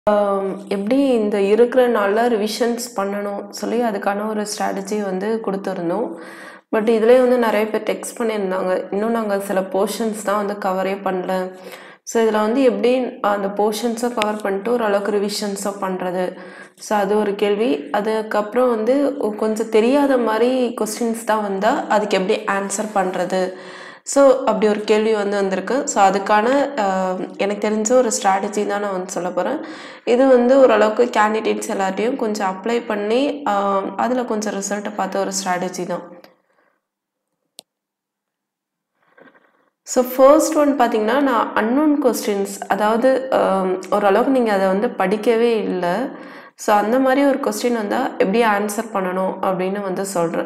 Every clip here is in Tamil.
எப்படி இந்த இருக்கிற நாளில் ரிவிஷன்ஸ் பண்ணணும் சொல்லி அதுக்கான ஒரு ஸ்ட்ராட்டஜி வந்து கொடுத்துருந்தோம் பட் இதுலேயே வந்து நிறைய பேர் டெக்ஸ்ட் பண்ணியிருந்தாங்க இன்னும் நாங்கள் சில போர்ஷன்ஸ் தான் வந்து கவரே பண்ணல ஸோ இதில் வந்து எப்படி அந்த போர்ஷன்ஸை கவர் பண்ணிட்டு ஓரளவுக்கு ரிவிஷன்ஸை பண்ணுறது ஸோ அது ஒரு கேள்வி அதுக்கப்புறம் வந்து கொஞ்சம் தெரியாத மாதிரி கொஸ்டின்ஸ் தான் வந்தால் அதுக்கு எப்படி ஆன்சர் பண்ணுறது ஸோ அப்படி ஒரு கேள்வி வந்து வந்திருக்கு ஸோ அதுக்கான ஆஹ், எனக்கு தெரிஞ்ச ஒரு ஸ்ட்ராட்டஜி தான் நான் வந்து சொல்ல போகிறேன் இது வந்து ஓரளவுக்கு கேண்டிடேட்ஸ் எல்லாத்தையும் கொஞ்சம் அப்ளை பண்ணி அதில் கொஞ்சம் ரிசல்ட்டை பார்த்த ஒரு ஸ்ட்ராட்டஜி தான் ஸோ ஃபர்ஸ்ட் ஒன் பார்த்தீங்கன்னா நான் அன்னோன் கொஸ்டின்ஸ் அதாவது ஆம், ஓரளவுக்கு நீங்கள் அதை வந்து படிக்கவே இல்லை ஸோ அந்த மாதிரி ஒரு கொஸ்டின் வந்தால் எப்படி ஆன்சர் பண்ணணும் அப்படின்னு வந்து சொல்கிறேன்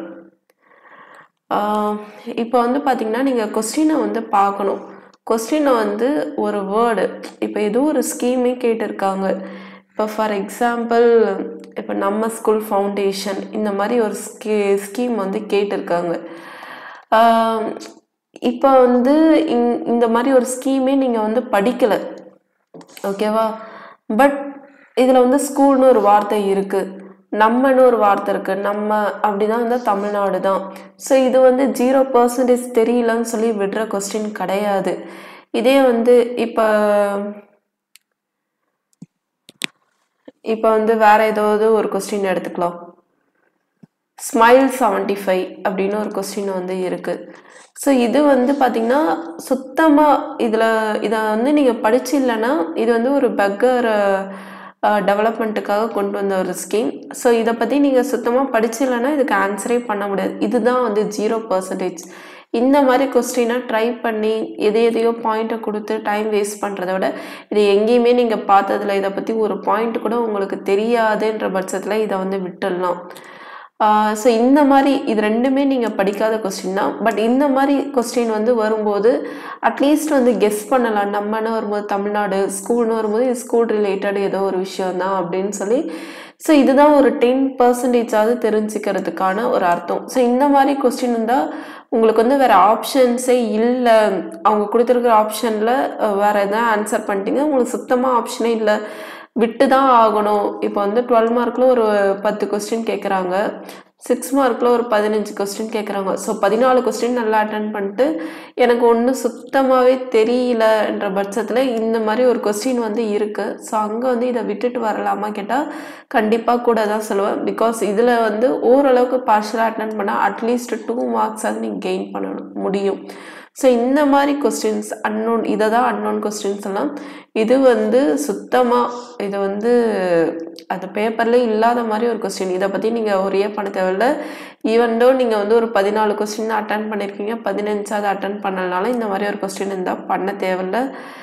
இப்போ வந்து பார்த்தீங்கன்னா நீங்கள் கொஸ்டினை வந்து பார்க்கணும் கொஸ்டினை வந்து ஒரு வேர்டு இப்போ ஏதோ ஒரு ஸ்கீமே கேட்டிருக்காங்க இப்போ ஃபார் எக்ஸாம்பிள் இப்போ நம்ம ஸ்கூல் ஃபவுண்டேஷன் இந்த மாதிரி ஒரு ஸ்கீ ஸ்கீம் வந்து கேட்டிருக்காங்க ஆஹ் இப்போ வந்து இந் இந்த மாதிரி ஒரு ஸ்கீமே நீங்கள் வந்து படிக்கலை ஓகேவா பட் இதில் வந்து ஸ்கூல்னு ஒரு வார்த்தை இருக்குது நம்மன்னு ஒரு வார்த்தை இருக்குது நம்ம அப்படிதான் வந்து தமிழ்நாடு தான் ஸோ இது வந்து ஜீரோ பர்சன்டேஜ் தெரியலன்னு சொல்லி விடுற கொஸ்டின் கிடையாது இதே வந்து இப்போ இப்போ வந்து வேற ஏதாவது ஒரு கொஸ்டின் எடுத்துக்கலாம் ஸ்மைல் செவன்ட்டி ஃபைவ் அப்படின்னு ஒரு கொஸ்டின் வந்து இருக்குது ஸோ இது வந்து பார்த்திங்கன்னா சுத்தமாக இதில் இதை வந்து நீங்கள் படிச்சு இல்லைன்னா இது வந்து ஒரு பக்கர் டெவலப்மெண்ட்டுக்காக கொண்டு வந்த ஒரு ஸ்கீம் ஸோ இதை பற்றி நீங்கள் சுத்தமாக படிச்சு இல்லைன்னா இதுக்கு ஆன்சரே பண்ண முடியாது இதுதான் வந்து ஜீரோ பர்சன்டேஜ் இந்த மாதிரி கொஸ்டினை ட்ரை பண்ணி எதை எதையோ பாயிண்ட்டை கொடுத்து டைம் வேஸ்ட் பண்ணுறத விட இது எங்கேயுமே நீங்கள் பார்த்ததில்ல இதை பற்றி ஒரு பாயிண்ட் கூட உங்களுக்கு தெரியாதுன்ற பட்சத்தில் இதை வந்து விட்டுடலாம் ஸோ இந்த மாதிரி இது ரெண்டுமே நீங்கள் படிக்காத கொஸ்டின் தான் பட் இந்த மாதிரி கொஸ்டின் வந்து வரும்போது அட்லீஸ்ட் வந்து கெஸ் பண்ணலாம் நம்மன்னு வரும்போது தமிழ்நாடு ஸ்கூல்னு வரும்போது இது ஸ்கூல் ரிலேட்டட் ஏதோ ஒரு விஷயம் தான் அப்படின்னு சொல்லி ஸோ இதுதான் ஒரு டென் பர்சன்டேஜாவது தெரிஞ்சுக்கிறதுக்கான ஒரு அர்த்தம் ஸோ இந்த மாதிரி கொஸ்டின் இருந்தால் உங்களுக்கு வந்து வேறு ஆப்ஷன்ஸே இல்லை அவங்க கொடுத்துருக்குற ஆப்ஷனில் வேறு எதாவது ஆன்சர் பண்ணிட்டீங்க உங்களுக்கு சுத்தமாக ஆப்ஷனே இல்லை விட்டு தான் ஆகணும் இப்போ வந்து டுவெல் மார்க்கில் ஒரு பத்து கொஸ்டின் கேட்குறாங்க சிக்ஸ் மார்க்கில் ஒரு பதினஞ்சு கொஸ்டின் கேட்குறாங்க ஸோ பதினாலு கொஸ்டின் நல்லா அட்டன் பண்ணிட்டு எனக்கு ஒன்றும் சுத்தமாகவே தெரியலன்ற பட்சத்தில் இந்த மாதிரி ஒரு கொஸ்டின் வந்து இருக்குது ஸோ அங்கே வந்து இதை விட்டுட்டு வரலாமா கேட்டால் கண்டிப்பாக கூட தான் சொல்லுவேன் பிகாஸ் இதில் வந்து ஓரளவுக்கு பார்ஷலாக அட்டன் பண்ணால் அட்லீஸ்ட் டூ மார்க்ஸ் அது நீங்கள் கெயின் பண்ணணும் முடியும் ஸோ இந்த மாதிரி கொஸ்டின்ஸ் அன்னோன் இதை தான் அன்னோன் கொஸ்டின்ஸ் எல்லாம் இது வந்து சுத்தமாக இது வந்து அது பேப்பர்ல இல்லாத மாதிரி ஒரு கொஸ்டின் இதை பற்றி நீங்கள் ஒரே பண்ண தேவையில்ல ஈவன் தோ நீங்கள் வந்து ஒரு பதினாலு கொஸ்டின் அட்டன் பண்ணியிருக்கீங்க பதினஞ்சாவது அட்டன் பண்ணலனால இந்த மாதிரி ஒரு கொஸ்டின் இருந்தால் பண்ண தேவையில்ல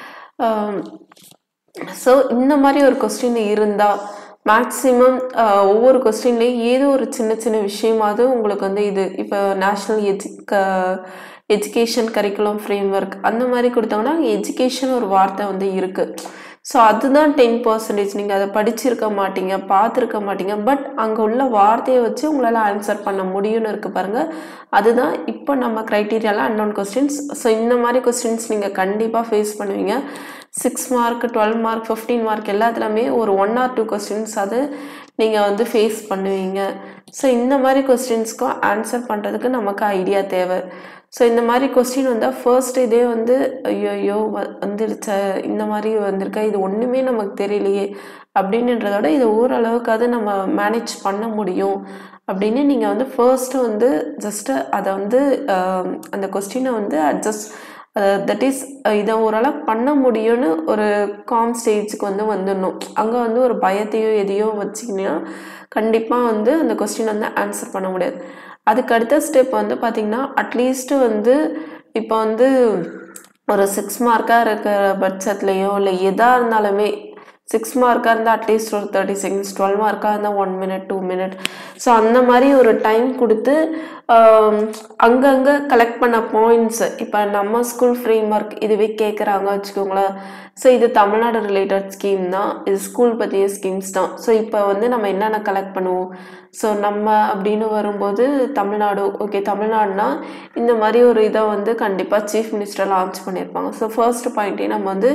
ஸோ இந்த மாதிரி ஒரு கொஸ்டின் இருந்தால் மேக்ஸிமம் ஒவ்வொரு கொஸ்டின்லேயும் ஏதோ ஒரு சின்ன சின்ன விஷயமாவது உங்களுக்கு வந்து இது இப்போ நேஷ்னல் எஜு எஜுகேஷன் கரிக்குலம் ஃப்ரேம் ஒர்க் அந்த மாதிரி கொடுத்தாங்கன்னா எஜுகேஷன் ஒரு வார்த்தை வந்து இருக்குது ஸோ அதுதான் டென் பர்சன்டேஜ் நீங்கள் அதை படிச்சிருக்க மாட்டீங்க பார்த்துருக்க மாட்டீங்க பட் அங்கே உள்ள வார்த்தையை வச்சு உங்களால் ஆன்சர் பண்ண முடியும்னு இருக்கு பாருங்கள் அதுதான் இப்போ நம்ம க்ரைட்டீரியாவில் அன்னோன் கொஸ்டின்ஸ் ஸோ இந்த மாதிரி கொஸ்டின்ஸ் நீங்கள் கண்டிப்பாக ஃபேஸ் பண்ணுவீங்க six mark twelve mark fifteen mark எல்லாத்துலேயுமே ஒரு ஒன் ஆர் டூ கொஸ்டின்ஸ் அது நீங்கள் வந்து ஃபேஸ் பண்ணுவீங்க ஸோ இந்த மாதிரி கொஸ்டின்ஸ்க்கும் ஆன்சர் பண்ணுறதுக்கு நமக்கு ஐடியா தேவை ஸோ இந்த மாதிரி கொஸ்டின் வந்தால் ஃபர்ஸ்ட் இதே வந்து ஐயோ வந்துடுச்ச இந்த மாதிரி வந்திருக்கா இது ஒன்றுமே நமக்கு தெரியலையே அப்படின்றத விட இது ஓரளவுக்காவது நம்ம மேனேஜ் பண்ண முடியும் அப்படின்னு நீங்கள் வந்து ஃபர்ஸ்ட்டு வந்து ஜஸ்ட்டு அதை வந்து ஆஹ், அந்த கொஸ்டினை வந்து அட்ஜஸ்ட் தட் இஸ் இதை ஓரளவு பண்ண முடியும்னு ஒரு காம் ஸ்டேஜுக்கு வந்து வந்துடணும் அங்கே வந்து ஒரு பயத்தையோ எதையோ வச்சிங்கன்னா கண்டிப்பாக வந்து அந்த கொஸ்டின் வந்து ஆன்சர் பண்ண முடியாது அதுக்கு அடுத்த ஸ்டெப் வந்து பார்த்திங்கன்னா அட்லீஸ்ட்டு வந்து இப்போ வந்து ஒரு சிக்ஸ் மார்க்காக இருக்கிற பட்சத்துலேயோ இல்லை எதாக இருந்தாலுமே சிக்ஸ் மார்க்காக இருந்தால் அட்லீஸ்ட் ஒரு தேர்ட்டி செகண்ட்ஸ் டுவெல் மார்க்காக இருந்தால் one minute two minute so அந்த மாதிரி ஒரு டைம் கொடுத்து அங்கங்கே கலெக்ட் பண்ண பாயிண்ட்ஸ் இப்போ நம்ம ஸ்கூல் ஃப்ரேம் ஒர்க் இதுவே கேட்குறாங்க வச்சுக்கோங்களேன் ஸோ இது தமிழ்நாடு ரிலேட்டட் ஸ்கீம் தான் இது ஸ்கூல் பற்றிய ஸ்கீம்ஸ் தான் ஸோ இப்போ வந்து நம்ம என்னென்ன கலெக்ட் பண்ணுவோம் ஸோ நம்ம அப்படின்னு வரும்போது தமிழ்நாடு ஓகே தமிழ்நாடுனா இந்த மாதிரி ஒரு இதை வந்து கண்டிப்பாக சீஃப் மினிஸ்டர் லான்ச் பண்ணியிருப்பாங்க ஸோ ஃபர்ஸ்ட் பாயிண்ட்டே நம்ம வந்து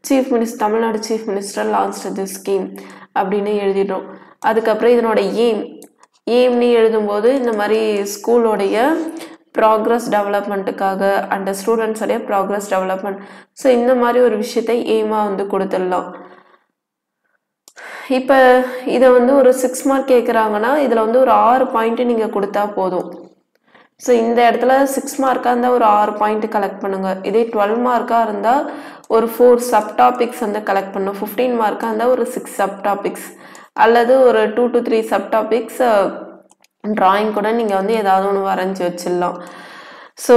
chief minister Tamil Nadu chief minister launch the scheme அப்படின்னு எழுதிடுறோம் அதுக்கப்புறம் இதனோட எய்ம் எய்ம்னு எழுதும்போது இந்த மாதிரி ஸ்கூலோடைய ப்ராக்ரஸ் டெவலப்மெண்ட்டுக்காக அண்ட் ஸ்டூடெண்ட்ஸோடைய ப்ராக்ரஸ் டெவலப்மெண்ட் ஸோ இந்த மாதிரி ஒரு விஷயத்தை எய்மாக வந்து கொடுத்துடலாம் இப்போ இதை வந்து ஒரு சிக்ஸ் மார்க் கேட்குறாங்கன்னா இதில் வந்து ஒரு ஆறு பாயிண்ட்டு நீங்கள் கொடுத்தா போதும் ஸோ இந்த இடத்துல சிக்ஸ் மார்க்காக இருந்தால் ஒரு ஆறு பாயிண்ட் கலெக்ட் பண்ணுங்கள் இதே டுவெல் மார்க்காக இருந்தால் ஒரு ஃபோர் சப் டாபிக்ஸ் வந்து கலெக்ட் பண்ணும் ஃபிஃப்டீன் மார்க்காக இருந்தால் ஒரு சிக்ஸ் சப் டாபிக்ஸ் அல்லது ஒரு two to three sub topics drawing கூட நீங்கள் வந்து ஏதாவது ஒன்று வரைஞ்சி வச்சிடலாம் ஸோ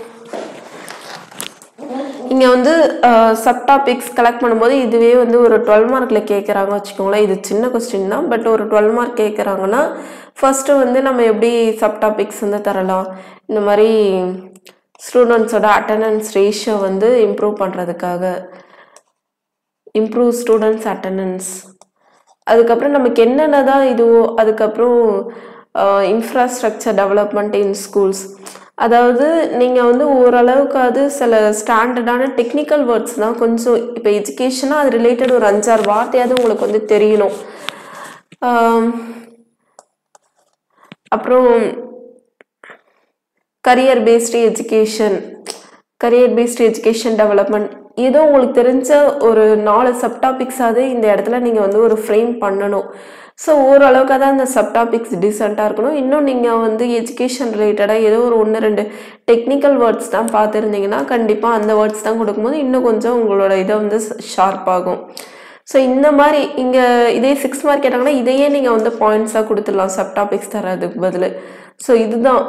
இங்கே வந்து சப் டாபிக்ஸ் கலெக்ட் பண்ணும்போது இதுவே வந்து ஒரு டுவெல் மார்க்கில் கேட்குறாங்க வச்சுக்கோங்களேன் இது சின்ன கொஸ்டின் தான் பட் ஒரு டுவெல் மார்க் கேட்குறாங்கன்னா ஃபஸ்ட்டு வந்து நம்ம எப்படி சப் டாபிக்ஸ் வந்து தரலாம் இந்த மாதிரி ஸ்டூடெண்ட்ஸோட அட்டண்டன்ஸ் ரேஷியோ வந்து இம்ப்ரூவ் பண்ணுறதுக்காக இம்ப்ரூவ் ஸ்டூடெண்ட்ஸ் அட்டண்டன்ஸ் அதுக்கப்புறம் நமக்கு என்னென்ன தான் இதுவோ அதுக்கப்புறம் இன்ஃப்ராஸ்ட்ரக்சர் டெவலப்மெண்ட் இன் ஸ்கூல்ஸ் அதாவது நீங்கள் வந்து ஓரளவுக்காவது சில ஸ்டாண்டர்டான டெக்னிக்கல் வேர்ட்ஸ் தான் கொஞ்சம் இப்போ எஜுகேஷனாக அது ரிலேட்டட் ஒரு அஞ்சாறு வார்த்தையாவது உங்களுக்கு வந்து தெரியணும் ஆம், அப்புறம் career based education career based education development ஏதோ உங்களுக்கு தெரிஞ்ச ஒரு நாலு சப்டாபிக்ஸாவது இந்த இடத்துல நீங்கள் வந்து ஒரு ஃப்ரேம் பண்ணணும் ஸோ ஓரளவுக்கு தான் அந்த சப்டாபிக்ஸ் டீசெண்டாக இருக்கணும் இன்னும் நீங்கள் வந்து எஜுகேஷன் ரிலேட்டடாக ஏதோ ஒரு ஒன்று ரெண்டு டெக்னிக்கல் வேர்ட்ஸ் தான் பார்த்துருந்தீங்கன்னா கண்டிப்பாக அந்த வேர்ட்ஸ் தான் கொடுக்கும்போது இன்னும் கொஞ்சம் உங்களோட இதை வந்து ஷார்ப் ஆகும் ஸோ இந்த மாதிரி இங்கே இதே சிக்ஸ் மார்க் கேட்டாங்கன்னா இதையே நீங்கள் வந்து பாயிண்ட்ஸாக கொடுத்துடலாம் சப்டாபிக்ஸ் தரதுக்கு பதில் ஸோ இதுதான்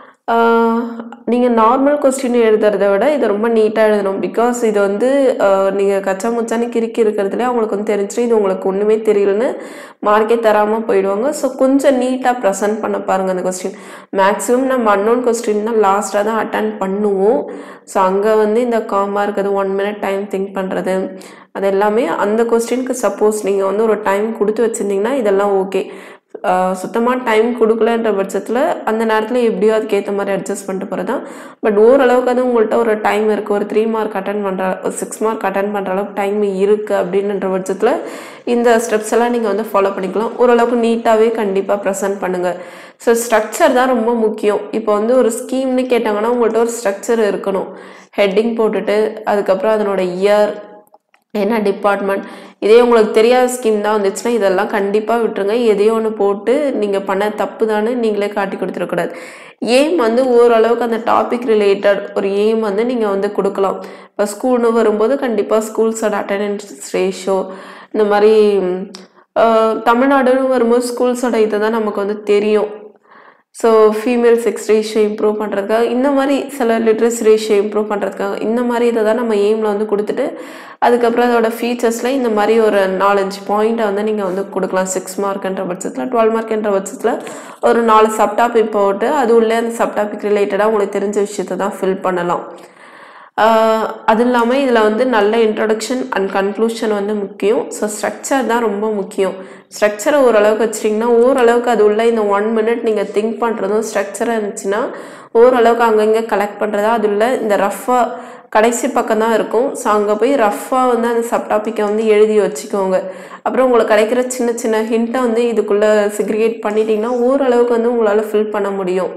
நீங்கள் நார்மல் கொஸ்டின் எழுதுறத விட இதை ரொம்ப நீட்டாக எழுதணும் பிகாஸ் இது வந்து நீங்கள் கச்சா முச்சான்னு கிறுக்கி இருக்கிறதுல அவங்களுக்கு வந்து தெரிஞ்சிடும் இது உங்களுக்கு ஒன்றுமே தெரியலன்னு மார்க்கே தராமல் போயிடுவாங்க ஸோ கொஞ்சம் நீட்டாக ப்ரெசென்ட் பண்ண பாருங்கள் அந்த கொஸ்டின் மேக்ஸிமம் நம்ம அன்னோன் கொஸ்டின் தான் லாஸ்ட்டாக தான் அட்டன் பண்ணுவோம் ஸோ அங்கே வந்து இந்த காமாக இருக்கிறது ஒன் மினிட் டைம் திங்க் பண்ணுறது அது எல்லாமே அந்த கொஸ்டினுக்கு சப்போஸ் நீங்கள் வந்து ஒரு டைம் கொடுத்து வச்சுருந்தீங்கன்னா இதெல்லாம் ஓகே சுத்தமாக டைம் கொடுக்கலன்ற பட்சத்தில் அந்த நேரத்தில் எப்படியோ அதுக்கேற்ற மாதிரி அட்ஜஸ்ட் பண்ணிட்டு போகிறது தான் பட் ஓரளவுக்கு அது உங்கள்கிட்ட ஒரு டைம் இருக்குது ஒரு த்ரீ மார்க் அட்டன் பண்ணுற ஒரு சிக்ஸ் மார்க் அட்டன் பண்ணுற அளவுக்கு டைம் இருக்குது அப்படின்ற பட்சத்தில் இந்த ஸ்டெப்ஸ் எல்லாம் நீங்கள் வந்து ஃபாலோ பண்ணிக்கலாம் ஓரளவுக்கு நீட்டாகவே கண்டிப்பாக ப்ரெசென்ட் பண்ணுங்கள் ஸோ ஸ்ட்ரக்சர் தான் ரொம்ப முக்கியம் இப்போ வந்து ஒரு ஸ்கீம்னு கேட்டாங்கன்னா உங்கள்கிட்ட ஒரு ஸ்ட்ரக்சர் இருக்கணும் ஹெட்டிங் போட்டுட்டு அதுக்கப்புறம் அதனோட இயர் என்ன டிபார்ட்மெண்ட் இதே உங்களுக்கு தெரியாத ஸ்கீம் தான் வந்துச்சுன்னா இதெல்லாம் கண்டிப்பாக விட்டுருங்க எதையோ ஒன்று போட்டு நீங்கள் பண்ண தப்பு தானே நீங்களே காட்டி கொடுத்துடக்கூடாது எய்ம் வந்து ஓரளவுக்கு அந்த டாபிக் ரிலேட்டட் ஒரு எய்ம் வந்து நீங்கள் வந்து கொடுக்கலாம் இப்போ ஸ்கூல்னு வரும்போது கண்டிப்பாக ஸ்கூல்ஸோட அட்டண்டன்ஸ் ரேஷியோ இந்த மாதிரி ஆஹ், தமிழ்நாடுன்னு வரும்போது ஸ்கூல்ஸோட இதை தான் நமக்கு வந்து தெரியும் so female sex ratio improve பண்ணுறதுக்காக இந்த மாதிரி சில லிட்ரஸி ரேஷியோ இம்ப்ரூவ் பண்ணுறதுக்காக இந்த மாதிரி இதை தான் நம்ம எய்மில் வந்து கொடுத்துட்டு அதுக்கப்புறம் அதோட ஃபீச்சர்ஸில் இந்த மாதிரி ஒரு நாலஞ்சு பாயிண்ட்டை வந்து நீங்கள் வந்து கொடுக்கலாம் சிக்ஸ் மார்க்ன்ற பட்சத்தில் டுவெல் மார்க்ன்ற பட்சத்தில் ஒரு நாலு சப்டாபிக் போட்டு அது உள்ளே அந்த சப்டாபிக் ரிலேட்டடாக உங்களுக்கு தெரிஞ்ச விஷயத்தை தான் ஃபில் பண்ணலாம் ஆஹ் அது இல்லாமல் இதில் வந்து நல்ல இன்ட்ரடக்ஷன் அண்ட் கன்க்ளூஷன் வந்து முக்கியம் ஸோ ஸ்ட்ரக்சர் தான் ரொம்ப முக்கியம் ஸ்ட்ரக்சரை ஓரளவுக்கு வச்சிட்டிங்கன்னா ஓரளவுக்கு அது உள்ள இந்த ஒன் மினிட் நீங்கள் திங்க் பண்ணுறதும் ஸ்ட்ரக்சராக இருந்துச்சுன்னா ஓரளவுக்கு அங்கங்கே கலெக்ட் பண்ணுறதா அது உள்ள இந்த ரஃப்பாக கடைசி பக்கம் தான் இருக்கும் ஸோ அங்கே போய் ரஃப்பாக வந்து அந்த சப்டாப்பிக்கை வந்து எழுதி வச்சுக்கோங்க அப்புறம் உங்களுக்கு கிடைக்கிற சின்ன சின்ன ஹிண்ட்டை வந்து இதுக்குள்ளே சிக்ரிகேட் பண்ணிட்டீங்கன்னா ஓரளவுக்கு வந்து உங்களால் ஃபில் பண்ண முடியும்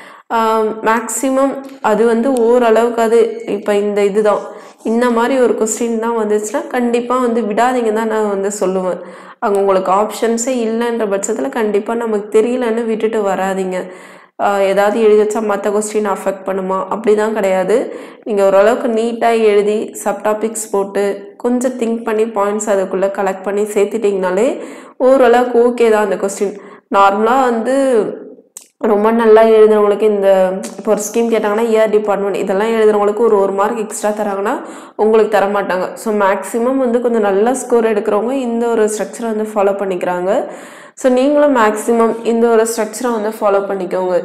மேக்ஸிமம் அது வந்து ஓரளவுக்கு அது இப்போ இந்த இதுதான் இந்த மாதிரி ஒரு கொஸ்டின் தான் வந்துச்சுன்னா கண்டிப்பாக வந்து விடாதீங்க தான் நான் வந்து சொல்லுவேன் அங்கே உங்களுக்கு ஆப்ஷன்ஸே இல்லைன்ற பட்சத்தில் கண்டிப்பாக நமக்கு தெரியலன்னு விட்டுட்டு வராதீங்க ஆஹ் ஏதாவது எழுதி வச்சா மற்ற கொஸ்டின் அஃபெக்ட் பண்ணுமா அப்படி தான் கிடையாது நீங்கள் ஓரளவுக்கு நீட்டாக எழுதி சப்டாபிக்ஸ் போட்டு கொஞ்சம் திங்க் பண்ணி பாயிண்ட்ஸ் அதுக்குள்ளே கலெக்ட் பண்ணி சேர்த்துட்டிங்கனாலே ஓரளவுக்கு ஓகே தான் அந்த கொஸ்டின் நார்மலாக வந்து ரொம்ப நல்லா எழுதுறவங்களுக்கு இந்த இப்போ ஒரு ஸ்கீம் கேட்டாங்கன்னா இயர் டிபார்ட்மெண்ட் இதெல்லாம் எழுதுறவங்களுக்கு ஒரு ஒரு மார்க் எக்ஸ்ட்ரா தராங்கன்னா உங்களுக்கு தர மாட்டாங்க ஸோ மேக்ஸிமம் வந்து கொஞ்சம் நல்ல ஸ்கோர் எடுக்கிறவங்க இந்த ஒரு ஸ்ட்ரக்சரை வந்து ஃபாலோ பண்ணிக்கிறாங்க ஸோ நீங்களும் மேக்ஸிமம் இந்த ஒரு ஸ்ட்ரக்சரை வந்து ஃபாலோ பண்ணிக்கோங்க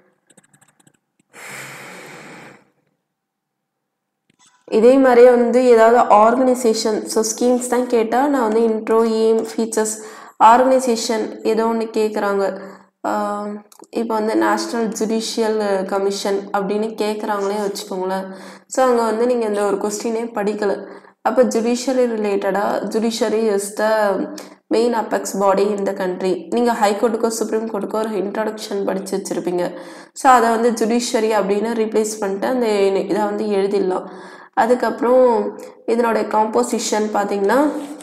இதே மாதிரியே வந்து ஏதாவது ஆர்கனைசேஷன் ஸோ ஸ்கீம்ஸ் தான் கேட்டால் நான் வந்து இன்ட்ரோ எய்ம் ஃபீச்சர்ஸ் ஆர்கனைசேஷன் ஏதோ ஒன்று கேட்குறாங்க இப்போ வந்து நேஷ்னல் ஜுடிஷியல் கமிஷன் அப்படின்னு கேட்குறாங்களே வச்சுக்கோங்களேன் ஸோ அங்கே வந்து நீங்கள் இந்த ஒரு கொஸ்டினே படிக்கலை அப்போ ஜுடிஷியரி ரிலேட்டடாக judiciary is the main apex body in the country நீங்கள் ஹைகோர்ட்டுக்கோ சுப்ரீம் கோர்ட்டுக்கோ ஒரு இன்ட்ரடக்ஷன் படித்து வச்சுருப்பீங்க ஸோ அதை வந்து ஜுடிஷியரி அப்படின்னு ரீப்ளேஸ் பண்ணிட்டு அந்த இதை வந்து எழுதிடலாம் அதுக்கப்புறம் இதனுடைய காம்போசிஷன் பார்த்தீங்கன்னா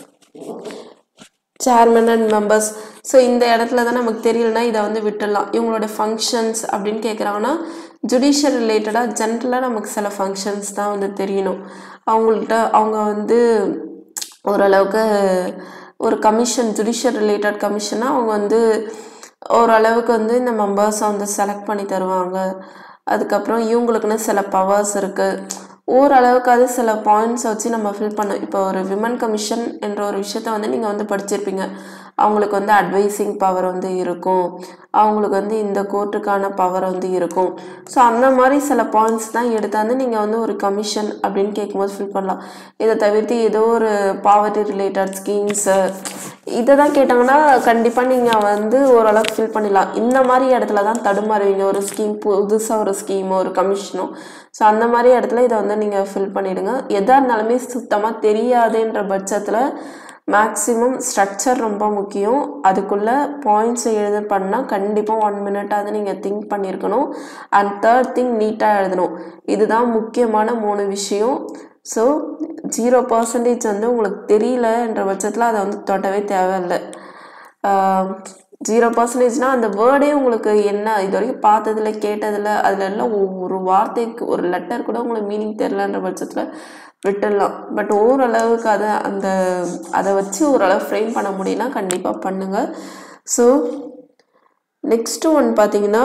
சேர்மன் அண்ட் மெம்பர்ஸ் ஸோ இந்த இடத்துல தான் நமக்கு தெரியலனா இதை வந்து விட்டுடலாம் இவங்களோட ஃபங்க்ஷன்ஸ் அப்படின்னு கேட்குறாங்கன்னா ஜுடிஷியல் ரிலேட்டடாக ஜென்ரலாக நமக்கு சில ஃபங்க்ஷன்ஸ் தான் வந்து தெரியணும் அவங்கள்ட்ட அவங்க வந்து ஓரளவுக்கு ஒரு கமிஷன் ஜுடிஷியல் ரிலேட்டட் கமிஷனாக அவங்க வந்து ஓரளவுக்கு வந்து இந்த மெம்பர்ஸை வந்து செலக்ட் பண்ணி தருவாங்க அதுக்கப்புறம் இவங்களுக்குன்னு சில பவர்ஸ் இருக்குது ஓரளவுக்காவது சில பாயிண்ட்ஸ் வச்சு நம்ம ஃபில் பண்ண இப்போ ஒரு விமன் கமிஷன் என்ற ஒரு விஷயத்த வந்து நீங்கள் வந்து படிச்சிருப்பீங்க அவங்களுக்கு வந்து அட்வைசிங் பவர் வந்து இருக்கும் அவங்களுக்கு வந்து இந்த கோர்ட்டுக்கான பவர் வந்து இருக்கும் ஸோ அந்த மாதிரி சில பாயிண்ட்ஸ் தான் எடுத்தாந்து நீங்கள் வந்து ஒரு கமிஷன் அப்படின்னு கேட்கும்போது ஃபில் பண்ணலாம் இதை தவிர்த்து ஏதோ ஒரு பாவர்ட்டி ரிலேட்டட் ஸ்கீம்ஸு இதை தான் கேட்டாங்கன்னா கண்டிப்பாக நீங்கள் வந்து ஓரளவுக்கு ஃபில் பண்ணிடலாம் இந்த மாதிரி இடத்துல தான் தடுமாறுவீங்க ஒரு ஸ்கீம் புதுசாக ஒரு ஸ்கீமோ ஒரு கமிஷனோ ஸோ அந்த மாதிரி இடத்துல இதை வந்து நீங்கள் ஃபில் பண்ணிவிடுங்க எதாக இருந்தாலுமே சுத்தமாக தெரியாதுன்ற பட்சத்தில் மேக்ஸிமம் ஸ்ட்ரக்சர் ரொம்ப முக்கியம் அதுக்குள்ளே பாயிண்ட்ஸ் எழுத பண்ணால் கண்டிப்பாக ஒன் மினிட்டாவது நீங்கள் திங்க் பண்ணியிருக்கணும் அண்ட் தேர்ட் திங் நீட்டாக எழுதணும் இதுதான் முக்கியமான மூணு விஷயம் ஸோ ஜீரோ பர்சன்டேஜ் வந்து உங்களுக்கு தெரியலன்ற பட்சத்தில் அதை வந்து தொடவே தேவையில்லை ஜீரோ பர்சன்டேஜ்னால் அந்த வேர்டே உங்களுக்கு என்ன இது வரைக்கும் பார்த்ததில்ல கேட்டதில்ல அதில் எல்லாம் ஒரு வார்த்தைக்கு ஒரு லெட்டர் கூட உங்களுக்கு மீனிங் தெரிலன்ற பட்சத்தில் விட்டுடலாம் பட் ஓரளவுக்கு அதை அந்த அதை வச்சு ஓரளவு ஃப்ரேம் பண்ண முடியும்னா கண்டிப்பாக பண்ணுங்கள் ஸோ நெக்ஸ்ட்டு ஒன் பார்த்தீங்கன்னா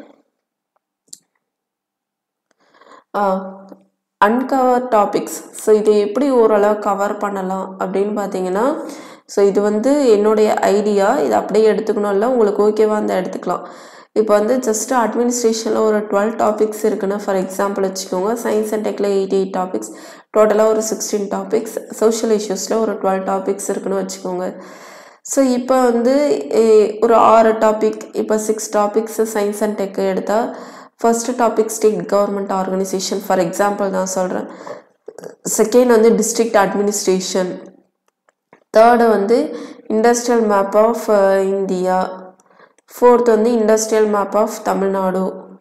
அன்கவர் டாபிக்ஸ் ஸோ இதை எப்படி ஓரளவு கவர் பண்ணலாம் அப்படின்னு பார்த்தீங்கன்னா ஸோ இது வந்து என்னுடைய ஐடியா இது அப்படியே எடுத்துக்கணும்ல உங்களுக்கு ஓகேவா இருந்தால் எடுத்துக்கலாம் இப்போ வந்து ஜஸ்ட் அட்மினிஸ்ட்ரேஷனில் ஒரு டுவெல் டாபிக்ஸ் இருக்குன்னு ஃபார் எக்ஸாம்பிள் வச்சுக்கோங்க சயின்ஸ் அண்ட் டெக்கில் எயிட்டி எயிட் டாபிக்ஸ் டோட்டலாக ஒரு சிக்ஸ்டீன் டாபிக்ஸ் சோஷியல் இஷ்யூஸில் ஒரு டுவெல் டாபிக்ஸ் இருக்குன்னு வச்சுக்கோங்க ஸோ இப்போ வந்து ஒரு ஆறு டாபிக் இப்போ six topics science and tech எடுத்தால் first topic state government organisation for example நான் சொல்கிறேன் செகண்ட் வந்து டிஸ்ட்ரிக்ட் அட்மினிஸ்ட்ரேஷன் தேர்டு வந்து industrial map of India fourth வந்து industrial map of Tamil Nadu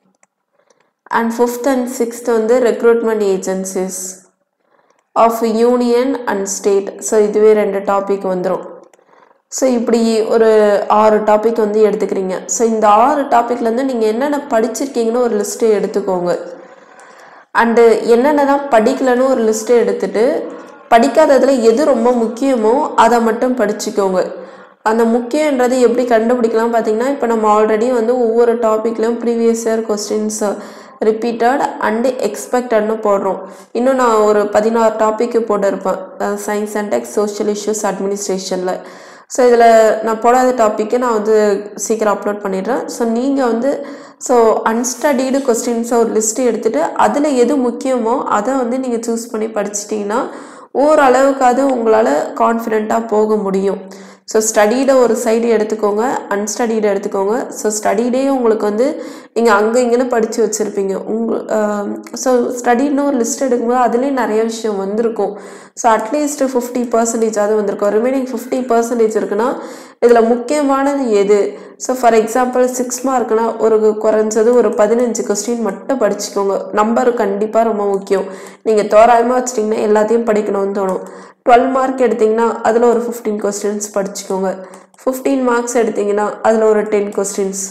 and fifth and sixth வந்து recruitment agencies of union and state so இதுவே ரெண்டு டாபிக் வந்துடும் ஸோ இப்படி ஒரு ஆறு டாபிக் வந்து எடுத்துக்கிறீங்க ஸோ இந்த ஆறு டாப்பிக்லேருந்து நீங்கள் என்னென்ன படிச்சிருக்கீங்கன்னு ஒரு லிஸ்ட்டை எடுத்துக்கோங்க அண்டு என்னென்ன தான் படிக்கலன்னு ஒரு லிஸ்ட்டை எடுத்துட்டு படிக்காததில் எது ரொம்ப முக்கியமோ அதை மட்டும் படிச்சுக்கோங்க அந்த முக்கியன்றது எப்படி கண்டுபிடிக்கலாம் பார்த்தீங்கன்னா இப்போ நம்ம ஆல்ரெடி வந்து ஒவ்வொரு டாப்பிக்லையும் previous year questions repeated and எக்ஸ்பெக்டட்னு போடுறோம் இன்னும் நான் ஒரு பதினாறு டாப்பிக்கு போட்டிருப்பேன் science and tech social issues அட்மினிஸ்ட்ரேஷனில் ஸோ இதில் நான் போடாத டாப்பிக்கை நான் வந்து சீக்கிரம் அப்லோட் பண்ணிடுறேன் ஸோ நீங்கள் வந்து ஸோ அன்ஸ்டடீடு கொஸ்டின்ஸை ஒரு லிஸ்ட்டு எடுத்துகிட்டு அதில் எது முக்கியமோ அதை வந்து நீங்கள் சூஸ் பண்ணி படிச்சிட்டிங்கன்னா ஓரளவுக்காவது உங்களால் கான்ஃபிடெண்ட்டாக போக முடியும் ஸோ ஸ்டடீடை ஒரு சைடு எடுத்துக்கோங்க அன்ஸ்டடீடை எடுத்துக்கோங்க ஸோ ஸ்டடீடே உங்களுக்கு வந்து நீங்கள் அங்கே இங்கேன்னு படித்து வச்சுருப்பீங்க உங்கள் ஸோ ஸ்டடின்னு ஒரு லிஸ்ட் எடுக்கும்போது அதுலேயும் நிறைய விஷயம் வந்திருக்கும் ஸோ அட்லீஸ்ட் ஃபிஃப்டி பர்சன்டேஜ் அது வந்திருக்கும் ரிமைனிங் ஃபிஃப்டி பர்சன்டேஜ் இருக்குன்னா இதில் முக்கியமானது எது ஸோ ஃபார் எக்ஸாம்பிள் சிக்ஸ் மார்க்னா ஒரு குறைஞ்சது ஒரு பதினஞ்சு கொஸ்டின் மட்டும் படிச்சுக்கோங்க நம்பர் கண்டிப்பாக ரொம்ப முக்கியம் நீங்கள் தோராயமாக வச்சிட்டிங்கன்னா எல்லாத்தையும் படிக்கணும்னு தோணும் டுவெல் மார்க் எடுத்திங்கன்னா அதில் ஒரு ஃபிஃப்டீன் கொஸ்டின்ஸ் படிச்சுக்கோங்க ஃபிஃப்டீன் மார்க்ஸ் எடுத்திங்கன்னா அதில் ஒரு டென் கொஸ்டின்ஸ்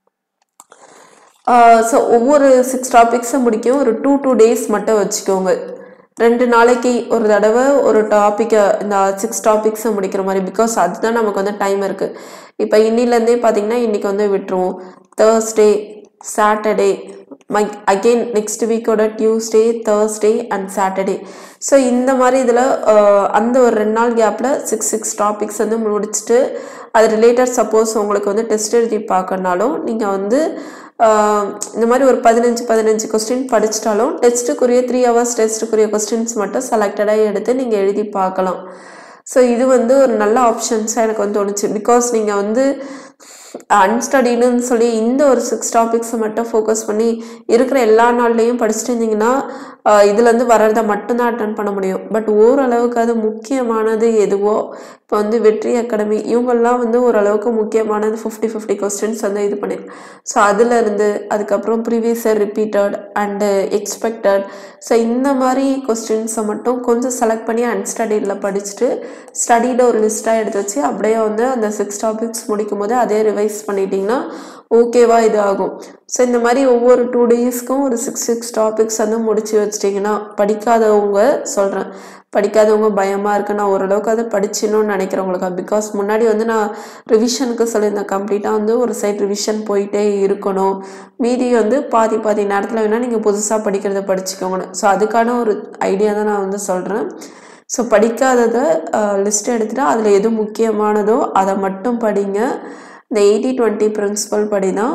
ஸோ ஒவ்வொரு சிக்ஸ் டாபிக்ஸை முடிக்கும் ஒரு டூ டூ டேஸ் மட்டும் வச்சுக்கோங்க ரெண்டு நாளைக்கு ஒரு தடவை ஒரு டாப்பிக்கை இந்த சிக்ஸ் டாபிக்ஸை முடிக்கிற மாதிரி பிகாஸ் அதுதான் நமக்கு வந்து டைம் இருக்குது இப்போ இன்னிலேருந்தே பார்த்தீங்கன்னா இன்றைக்கி வந்து விட்டுருவோம் Thursday Saturday my again next வீக்கோட Tuesday Thursday and Saturday so இந்த மாதிரி இதில் அந்த ஒரு ரெண்டு நாள் கேப்பில் சிக்ஸ் சிக்ஸ் டாபிக்ஸ் வந்து முடிச்சுட்டு அது ரிலேட்டட் சப்போஸ் உங்களுக்கு வந்து டெஸ்ட் எழுதி பார்க்கறனாலும் நீங்கள் வந்து இந்த மாதிரி ஒரு பதினஞ்சு பதினஞ்சு கொஸ்டின் படிச்சிட்டாலும் டெஸ்ட்டுக்குரிய த்ரீ ஹவர்ஸ் டெஸ்ட்டுக்குரிய கொஸ்டின்ஸ் மட்டும் செலக்டடாக எடுத்து நீங்கள் எழுதி பார்க்கலாம் ஸோ இது வந்து ஒரு நல்ல ஆப்ஷன்ஸாக எனக்கு வந்து தோணுச்சு பிகாஸ் நீங்கள் வந்து அன்ஸ்டடின்னு சொல்லி இந்த ஒரு சிக்ஸ் டாபிக்ஸை மட்டும் ஃபோக்கஸ் பண்ணி இருக்கிற எல்லா நாள்லேயும் படிச்சுட்டு இருந்தீங்கன்னா ஆஹ் இதுலேருந்து வர்றதை மட்டும்தான் அட்டன் பண்ண முடியும் பட் ஓரளவுக்கு அது முக்கியமானது எதுவோ இப்போ வந்து வெற்றி அகாடமி இவங்கெல்லாம் வந்து ஓரளவுக்கு முக்கியமானது ஃபிஃப்டி ஃபிஃப்டி கொஸ்டின்ஸ் வந்து இது பண்ணி ஸோ அதுலேருந்து அதுக்கப்புறம் previous year repeated and expected so இந்த மாதிரி கொஸ்டின்ஸை மட்டும் கொஞ்சம் செலக்ட் பண்ணி அன்ஸ்டடியில் படிச்சுட்டு ஸ்டடியில் ஒரு லிஸ்ட்டாக எடுத்து வச்சு அப்படியே வந்து அந்த சிக்ஸ் டாபிக்ஸ் முடிக்கும் போது அதே ரிவைஸ் பண்ணிட்டீங்கன்னா ஓகேவா இது ஆகும் ஸோ இந்த மாதிரி ஒவ்வொரு டூ டேஸ்க்கும் ஒரு சிக்ஸ் சிக்ஸ் டாபிக்ஸ் வந்து முடிச்சு வச்சிட்டிங்கன்னா படிக்காதவங்க சொல்கிறேன் படிக்காதவங்க பயமாக இருக்கு நான் ஓரளவுக்கு அதை படிச்சிடணும்னு நினைக்கிறவங்களுக்கு பிகாஸ் முன்னாடி வந்து நான் ரிவிஷனுக்கு சொல்லியிருந்தேன் கம்ப்ளீட்டாக வந்து ஒரு சைட் ரிவிஷன் போயிட்டே இருக்கணும் மீதி வந்து பாதி பாதி நேரத்தில் வேணால் நீங்கள் புதுசாக படிக்கிறத படிச்சுக்கோங்கன்னு ஸோ அதுக்கான ஒரு ஐடியா தான் நான் வந்து சொல்கிறேன் ஸோ படிக்காததை லிஸ்ட் எடுத்துகிட்டு அதில் எது முக்கியமானதோ அதை மட்டும் படிங்க இந்த எயிட்டி டுவெண்ட்டி பிரின்சிபல் படி தான்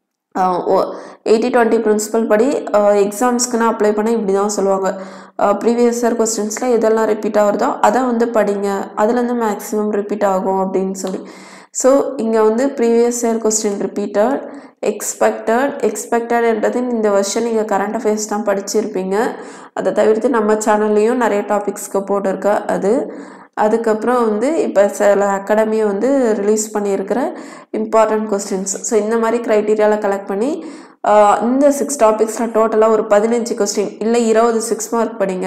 எயிட்டி டுவெண்ட்டி பிரின்சிபல் படி எக்ஸாம்ஸ்க்குன்னு அப்ளை பண்ண இப்படி தான் சொல்லுவாங்க ப்ரீவியஸ் இயர் கொஸ்டின்ஸில் எதெல்லாம் ரிப்பீட் ஆகுறதோ அதை வந்து படிங்க அதுலேருந்து மேக்ஸிமம் ரிப்பீட் ஆகும் அப்படின்னு சொல்லி ஸோ இங்கே வந்து previous year question repeated expected எக்ஸ்பெக்டட்ன்றது இந்த வருஷம் நீங்கள் கரண்ட் அஃபேர்ஸ் தான் படிச்சிருப்பீங்க அதை தவிர்த்து நம்ம சேனல்லையும் நிறைய டாபிக்ஸ்க்கு போட்டிருக்க அது அதுக்கப்புறம் வந்து இப்போ சில அகாடமியை வந்து ரிலீஸ் பண்ணியிருக்கிற இம்பார்ட்டன்ட் கொஸ்டின்ஸ் ஸோ இந்த மாதிரி க்ரைட்டீரியாவில் கலெக்ட் பண்ணி ஆஹ் இந்த சிக்ஸ் டாபிக்ஸில் டோட்டலாக ஒரு பதினஞ்சு கொஸ்டின் இல்லை இருபது சிக்ஸ் மார்க் படிங்க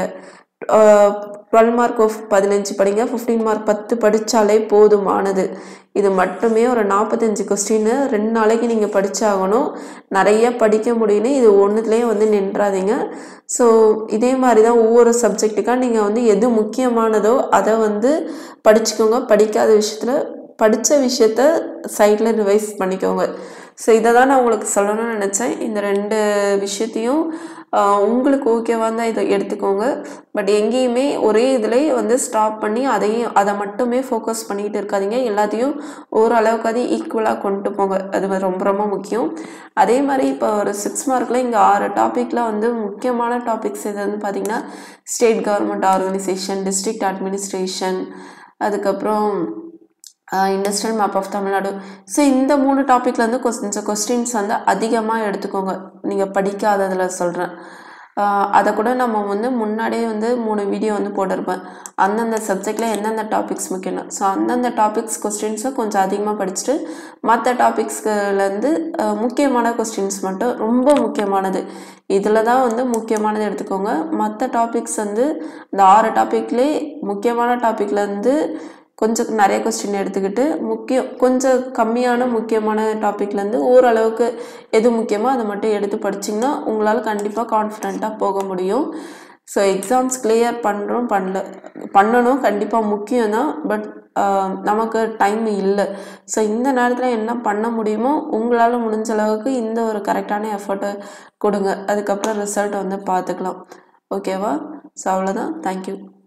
டுவெல் மார்க் ஆஃப் பதினஞ்சு படிங்க ஃபிஃப்டீன் மார்க் பத்து படித்தாலே போதுமானது இது மட்டுமே ஒரு நாற்பத்தஞ்சு கொஸ்டின்னு ரெண்டு நாளைக்கு நீங்கள் படிச்சாகணும் நிறைய படிக்க முடியும்னு இது ஒன்றுத்துலேயே வந்து நின்றாதீங்க ஸோ இதே மாதிரி தான் ஒவ்வொரு சப்ஜெக்ட்டுக்காக நீங்கள் வந்து எது முக்கியமானதோ அதை வந்து படிச்சுக்கோங்க படிக்காத விஷயத்தில் படித்த விஷயத்த சைடில் ரிவைஸ் பண்ணிக்கோங்க ஸோ இதை தான் நான் உங்களுக்கு சொல்லணும்னு நினச்சேன் இந்த ரெண்டு விஷயத்தையும் ஆஹ், உங்களுக்கு ஓகேவா இருந்தால் இதை எடுத்துக்கோங்க பட் எங்கேயுமே ஒரே இதில் வந்து ஸ்டாப் பண்ணி அதையும் அதை மட்டுமே ஃபோக்கஸ் பண்ணிட்டு இருக்காதீங்க எல்லாத்தையும் ஓரளவுக்கு அது ஈக்குவலாக கொண்டு போங்க அது வந்து ரொம்ப ரொம்ப முக்கியம் அதே மாதிரி இப்போ ஒரு சிக்ஸ் மார்க்கில் இங்கே ஆறு டாப்பிக்கில் வந்து முக்கியமான டாபிக்ஸ் எதுன்னு பார்த்தீங்கன்னா state government organisation district administration அதுக்கப்புறம் industrial map of Tamil Nadu so இந்த மூணு டாப்பிக்கில் வந்து கொஞ்சம் கொஸ்டின்ஸ் வந்து அதிகமாக எடுத்துக்கோங்க நீங்கள் படிக்காததில் சொல்கிறேன் அதை கூட நம்ம வந்து முன்னாடியே வந்து மூணு வீடியோ வந்து போட்டிருப்பேன் அந்தந்த சப்ஜெக்டில் எந்தெந்த டாபிக்ஸ் முக்கியம் ஸோ அந்தந்த டாபிக்ஸ் கொஸ்டின்ஸை கொஞ்சம் அதிகமாக படிச்சுட்டு மற்ற டாபிக்ஸ்லேருந்து முக்கியமான கொஸ்டின்ஸ் மட்டும் ரொம்ப முக்கியமானது இதில் தான் வந்து முக்கியமானது எடுத்துக்கோங்க மற்ற டாபிக்ஸ் வந்து இந்த ஆறு டாப்பிக்லேயே முக்கியமான டாப்பிக்லேருந்து கொஞ்சம் நிறைய கொஸ்டின் எடுத்துக்கிட்டு முக்கியம் கொஞ்சம் கம்மியான முக்கியமான டாப்பிக்லேருந்து ஓரளவுக்கு எது முக்கியமோ அதை மட்டும் எடுத்து படிச்சிங்கன்னா உங்களால் கண்டிப்பாக கான்ஃபிடெண்ட்டாக போக முடியும் ஸோ எக்ஸாம்ஸ் கிளியர் பண்ணுறோம் பண்ணல பண்ணணும் கண்டிப்பாக முக்கியம் தான் பட் நமக்கு டைம் இல்லை ஸோ இந்த நேரத்தில் என்ன பண்ண முடியுமோ உங்களால் முடிஞ்ச அளவுக்கு இந்த ஒரு கரெக்டான எஃபர்ட்டை கொடுங்க அதுக்கப்புறம் ரிசல்ட் வந்து பார்த்துக்கலாம் ஓகேவா ஸோ அவ்வளோதான் தேங்க்யூ